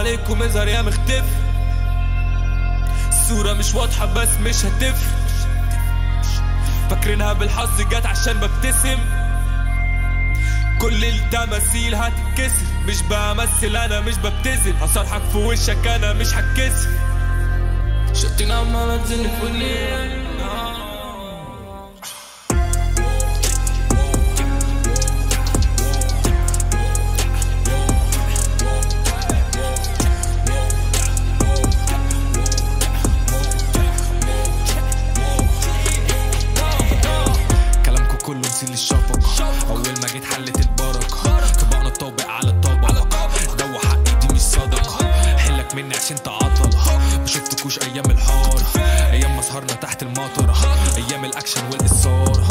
عليكم اظهر يا مختفي الصورة مش واضحة بس مش هتفرق فاكرينها بالحظ جت عشان ببتسم كل التماثيل هتتكسر مش بمثل انا مش ببتذل هصرحك في وشك انا مش هتكسر شتين عمالة تزن في ودني كلامكم كله نسيل الشفقة أول ما جيت حلت البركة طبقنا الطابق على الطبق دوا حقي دي مش صدقة حلك مني عشان تعطل ما شفتكوش أيام الحارة أيام ما سهرنا تحت المطرة أيام الأكشن والإثارة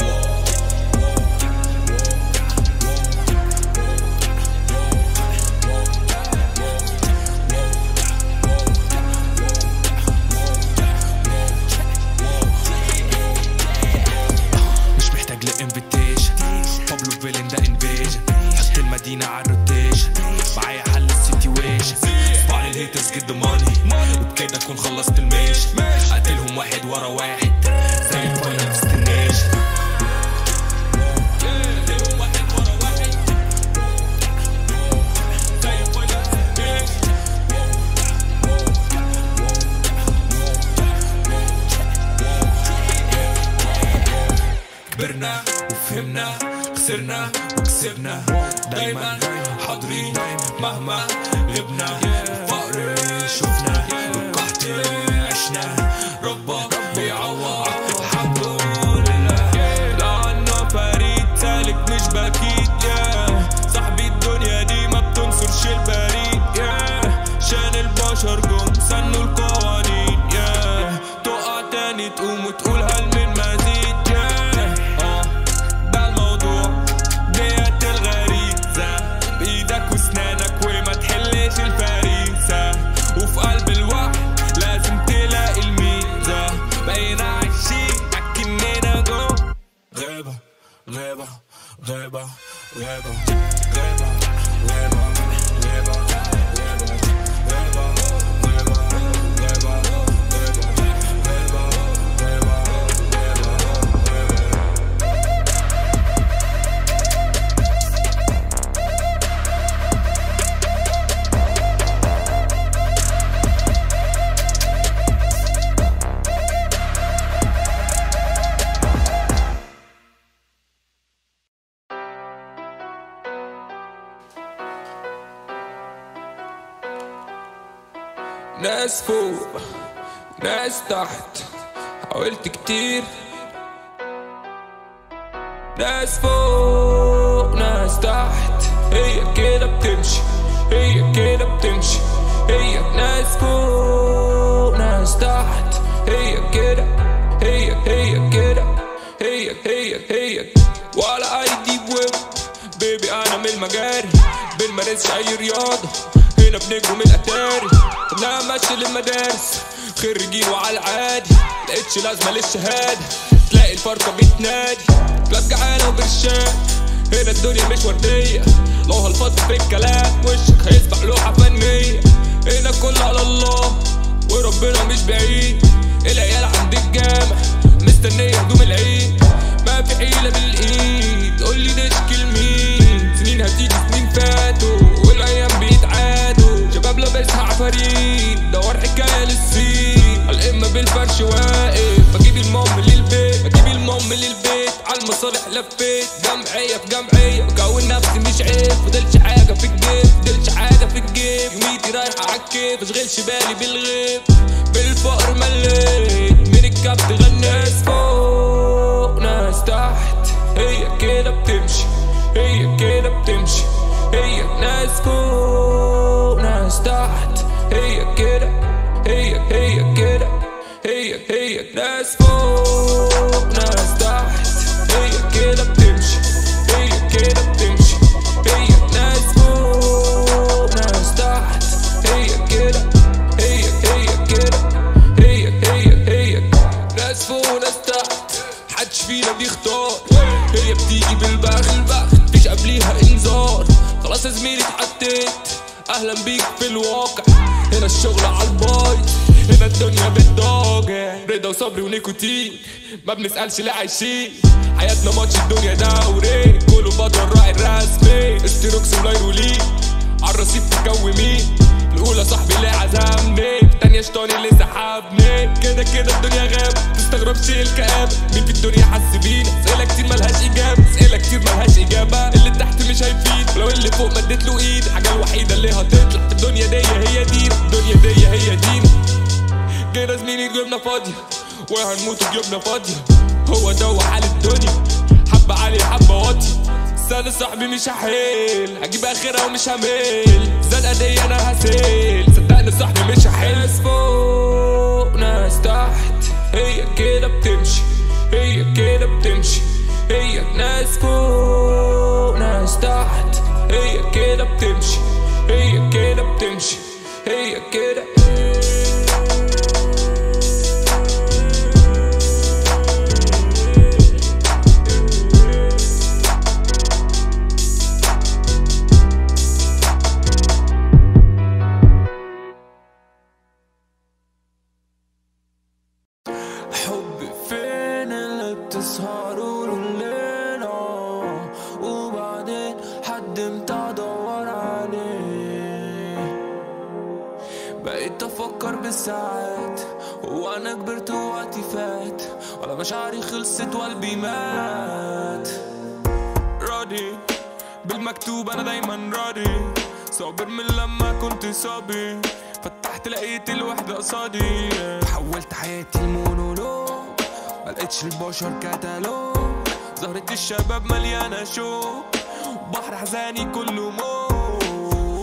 مش محتاج لانفيتيشن بابلو فيلن ده انفيجن حط المدينة على الروتيشن معايا حل السيتويشن اسمع لي الهيترز جد ماني وبكده اكون خلصت الميشن اقتلهم واحد ورا واحد زي الفاينل ديستنيشن كبرنا وفهمنا خسرنا وكسبنا دايما حاضرين مهما غبنا الفقر شفنا والقحط عشنا ربك بيعوض الحمد لله لعنا فريد سالك مش بكيت يا صاحبي الدنيا دي ما بتنصرش البريد يا شان البشر جم سنوا القوانين يا تقع تاني تقوم وتقول هل من مزيد يا آه، ده الموضوع ديت الغريزة بإيدك وسنانك وما تحلش الفريسة وفي قلب الوحد لازم تلاقي الميزة بقينا عايشين أكننا جو غابة غابة غابة غابة غابة غابة غابة غابة غابة غابة غابة ناس فوق ناس تحت حاولت كتير ناس فوق ناس تحت هي كده بتمشي هي كده بتمشي هي ناس فوق ناس تحت هي كده هي هي كده هي هي هي ولا اي ديب ويب بيبي انا من المجاري بنمارسش اي رياضه هنا بنجروا من الاتاري لا ماشي للمدارس خريجين وعلى العادي لقيتش لازمه للشهاده تلاقي الفرقه بتنادي كلاب جعانه وبرشام هنا الدنيا مش ورديه لو هالفضل في الكلام وشك هيسبق لوحه فنيه هنا كله على الله وربنا مش بعيد العيال عند الجامع مستنيه هدوم العيد ما في حيله بالايد قولي نشكي لمين سنين هتيجي سنين فاتوا والايام بيتعادوا شباب لابسها عفاريت دور حكايه للسين الامه بالفرش واقف بجيب المام للبيت بجيب المام للبيت على المصالح لفيت جمعيه في جمعيه بكون نفسي مش عيب فضلش حاجه في الجيب فضلش حاجه في الجيب يوميتي رايحه عالكيف اشغلش بالي بالغيب بالفقر مليت من الكبت غنيت ناس فوق ناس تحت هي كده بتمشي هي كده بتمشي هي ناس فوق ناس تحت هي كده هي هي كده هي هي ناس فوق ناس تحت هي كده بتمشي هي كده بتمشي هي ناس فوق ناس تحت هي كده هي هي كده هي هي هي ناس فوق وناس تحت محدش فينا بيختار هي بتيجي بالبخت مفيش قبليها انذار خلاص يا زميلي اتحطيت اهلا بيك في الواقع هنا الشغل على البايظ هنا الدنيا بالضاجع رضا وصبري ونيكوتين ما بنسألش ليه عايشين حياتنا ماتش الدنيا دوري كله بطل راعي الرسمي استروكس ولايرولين عالرصيف الجو مين الاولى صاحبي اللي عزمني التانية شطاني اللي سحبني كده كده الدنيا غابة تستغربش الكآبة مين في الدنيا حس بينا اسئلة كتير ملهاش اجابة اسئلة كتير ملهاش اجابة اللي تحت مش هيفيد ولو اللي فوق مديت له ايد الحاجة الوحيدة اللي هتطلع في الدنيا دي هي دينا الدنيا دي هي دينا جينا زميلي جبنا فاضية وهنموت جبنا فاضية هو ده حال الدنيا حبة عالية حبة واطية سنة صاحبي مش هحيل هجيب اخرها ومش هميل زنقة دي انا هسيل صدقني صاحبي مش هحيل ناس فوق ناس تحت هي كده بتمشي هي كده بتمشي هي ناس فوق ناس تحت هي كده بتمشي هي كده بتمشي هي كده حب فين اللي بتسهروا له الليلة وبعدين حد امتى ادور عليه بقيت افكر بالساعات هو انا كبرت ووقتي فات ولا مشاعري خلصت وقلبي مات راضي بالمكتوب انا دايما راضي صابر من لما كنت صابي فتحت لقيت الوحدة قصادي حولت حياتي المونولوج ملقتش البشر كتالوج زهرة الشباب مليانة شوق بحر حزاني كله موج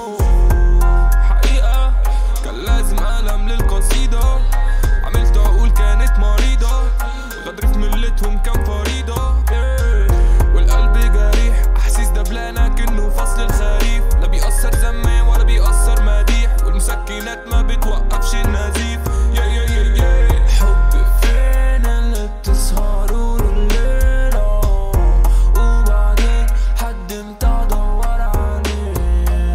حقيقة كان لازم قلم للقصيدة عملت عقول كانت مريضة غدر في ملتهم كان فريضة والقلب جريح أحاسيس دبلانة كأنه فصل الخريف لا بيأثر زمان ولا بيأثر مديح والمسكنات ما بتوقفش النزيف يا يا يا يا حب فين اللي بتسهروا له الليلة وبعدين حد امتى ادور عليه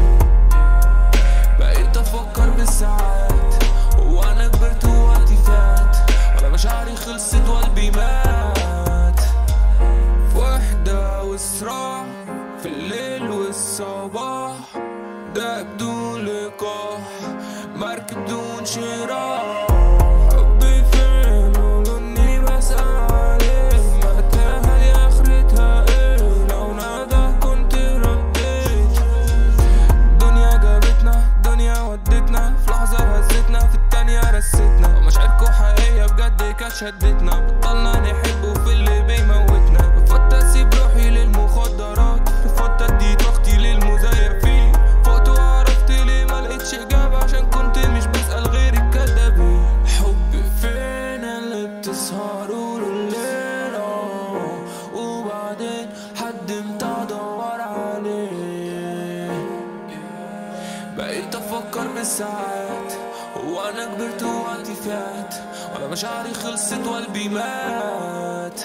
بقيت افكر بالساعات هو انا كبرت ووقتي فات ولا مشاعري خلصت وقلبي مات في وحدة وصراع في الليل والصباح ده بدون لقاح مركب بدون شراع حبي فين ولوني بسأل عليه متاهة دي اخرتها ايه لو نادى كنت رديت الدنيا جابتنا الدنيا ودتنا في لحظة هزتنا في التانية رستنا ومشاعركوا حقيقية بجد كانت شدتنا بطلنا نحب وفي اللي بيموتنا رفضت اسيب روحي للمخدرات رفضت ادي طاقتي للمزيفين فقت وعرفت ليه ملقتش اجابة عشان كنت مش بسأل غير الكدابين حب فين اللي بتسهروا له الليلة وبعدين حد امتى ادور عليه بقيت افكر بالساعات هو انا كبرت ووقتي فات ولا مشاعري خلصت وقلبي مات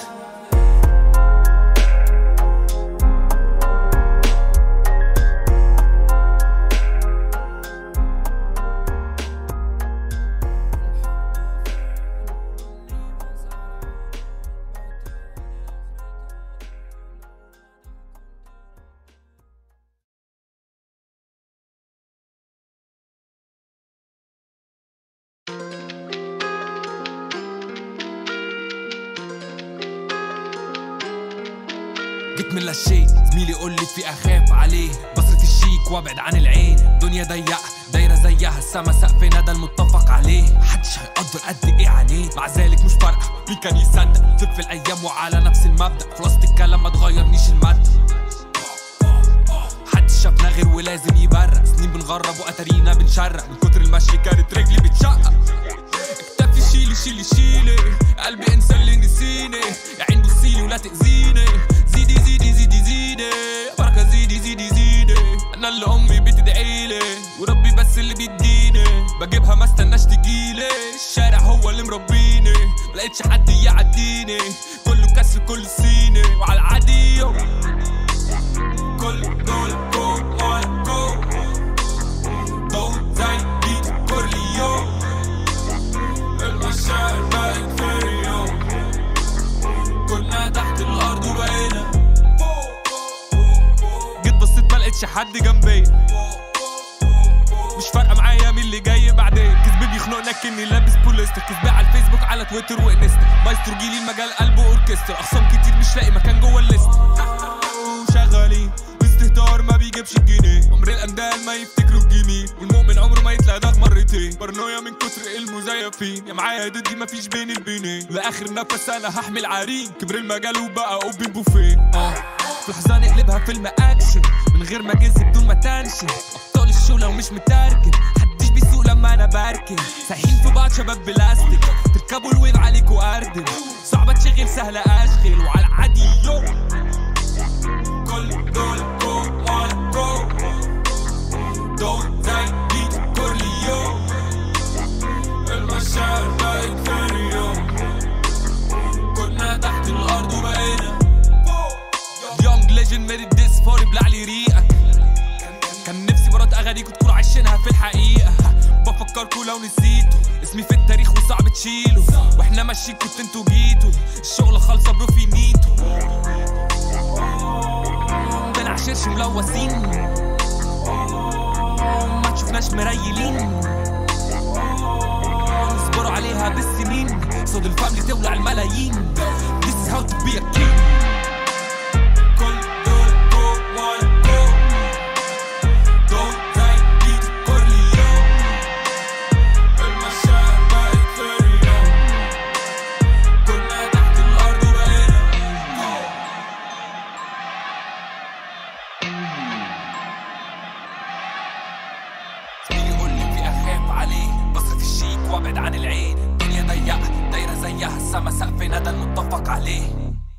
جيت من لا شيء زميلي يقول لي في اخاف عليه بصرة الشيك وابعد عن العين دنيا ضيقة دايرة زيها السما سقفنا ده المتفق عليه محدش هيقدر قد ايه عانيت مع ذلك مش فارقة مين كان يصدق تلف في الايام وعلى نفس المبدأ خلاصة الكلام ما تغيرنيش المادة محدش شافنا غير ولازم يبرق سنين بنغرب واتارينا بنشرق من كتر المشي كانت رجلي بتشقق اكتفي شيلي شيلي شيلي قلبي انسى اللي نسيني يا عين بصيلي ولا تأذيني زيدي زيدي زيدي زيدي بركة زيدي زيدي زيدي انا اللي امي بتدعيلي وربي بس اللي بيديني بجيبها ما استناش تجيلي الشارع هو اللي مربيني ملقتش حد يعديني كله كسر كل سيني وعلى العادي كل دول جو on go حد جنبي مش فارقه معايا مين اللي جاي بعدين كذبي بيخنقنا كني لابس بوليستر كذبي على الفيسبوك على تويتر وانستا مايسترو جيلي المجال قلبه اوركسترا اخصام كتير مش لاقي مكان جوه الليست شغالين باستهتار ما بيجيبش الجنيه عمر الاندال ما يفتكروا الجميل والمؤمن عمره ما يتلدغ مرتين بارنويا من كتر المزيفين يا معايا ضدي ما فيش بين البينين لاخر نفس انا هحمل عرين كبر المجال وبقى اوبن بوفيه اه في لحظه نقلبها فيلم اكشن من غير ما جنس بدون ما تنشن ابطال الشو لو مش مترجم محدش بيسوق لما انا بركن سايحين في بعض شباب بلاستيك تركبوا الويف عليكوا اردن صعبة تشغل سهلة اشغل وعلى العادي يو كل دول جو وانا جو دول زي بيت كورليو المشاعر بقت فيريو كنا تحت الارض وبقينا يونج ليجند ميد ديس فوري بلع لي ريقك كان نفسي مرات اغانيكوا تكونوا عايشينها في الحقيقه بفكركوا لو نسيتوا اسمي في التاريخ وصعب تشيله واحنا ماشيين كنت انتوا جيتوا الشغل خالصه برو في نيتو ده انا عشرش ملوثين ما تشوفناش مريلين نصبروا عليها بالسنين صوت الفاملي تولع الملايين This is how to be a king كل دول جو وانا جو دول زي بيت كورليو المشاعر بقت فيريو كنا تحت الارض وبقينا مين يقول لي في اخاف عليه بصرف الشيك وابعد عن العين الدنيا ضيقه دايره زيها السما سقفنا ده المتفق عليه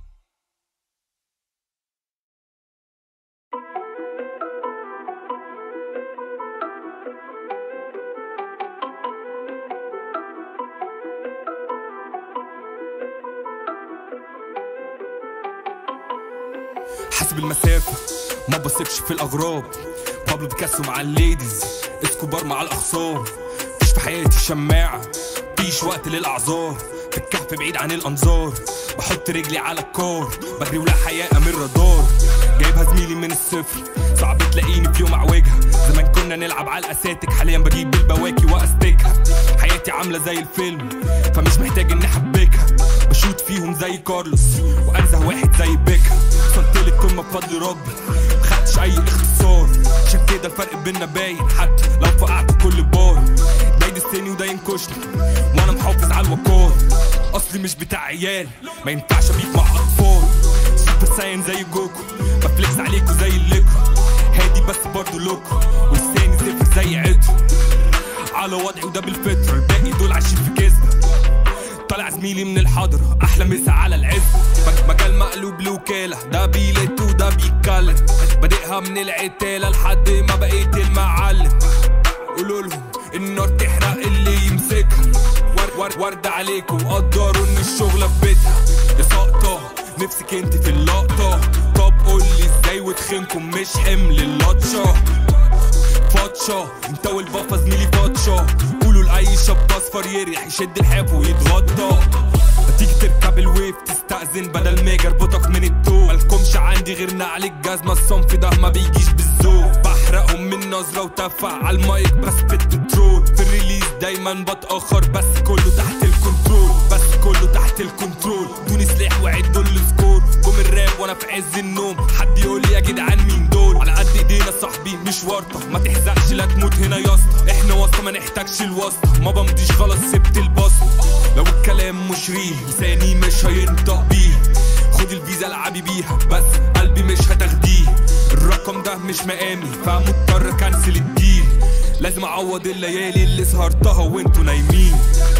حسب المسافة ما بثقش في الأغراب بابلو بيكاسو مع الليديز اسكوبار مع الأخصام مفيش في حياتي شماعة مفيش وقت للأعذار في الكهف بعيد عن الأنظار بحط رجلي على الكار بجري ولا حياء من رادار جايبها زميلي من الصفر صعب تلاقيني في يوم اعوجها زمان كنا نلعب على الاساتك حاليا بجيب البواكي واستكها حياتي عامله زي الفيلم فمش محتاج اني احبكها بشوت فيهم زي كارلوس وانزه واحد زي بيكها وصلت للقمه بفضل ربي مخدتش اي اختصار عشان كده الفرق بينا باين حتى لو فقعت كل بار ده يدسني وده ينكشني وانا محافظ على الوقار اصلي مش بتاع عيال ما ينفعش ابيك مع اطفال سوبر ساين زي جوكو بفليكس عليكوا زي الليكو هادي بس برضه لوكو ولساني صفر زي عطر على وضعي وده بالفطر الباقي دول عايشين في كذبه طالع زميلي من الحضرة أحلى مسا على العز مج- مجال مقلوب لوكالة ده بيلت وده بيتكلم بادئها من العتالة لحد ما بقيت المعلم قولوا لهم النار تحرق اللي يمسكها ور ور ورد عليكم وقدروا ان الشغلة في بيتها يا سقطة نفسك انت في اللقطة طب قولي ازاي وتخنكم مش حمل اللطشة فاتشة انت والبافا زميلي فاتشة قولوا لأي شاب اصفر يريح يشد الحاف ويتغطى تيجي تركب الويف تستأذن بدل ما يربطك من التوب مالكمش عندي غير نعل الجزمة الصنف ده ما بيجيش بالذوق بحرقهم من نظرة وتفع على المايك بس بالبترول في الريليز دايما بتأخر بس كله تحت الكنترول بس كله تحت الكنترول دوني سلاح وعدوا السكور قوم الراب وانا في عز النوم حد يقول لي يا جدعان مين دول على قد ايدينا صاحبي مش ورطة ما تحزقش لا تموت هنا يا اسطى احنا واسطة ما نحتاجش الواسطة ما بمضيش خلاص سبت البسط لو الكلام مش ريل لساني مش هينطق بيه خد الفيزا العبي بيها بس قلبي مش هتاخديه الرقم ده مش مقامي فمضطر كنسل الديل لازم اعوض الليالي اللي سهرتها وانتوا نايمين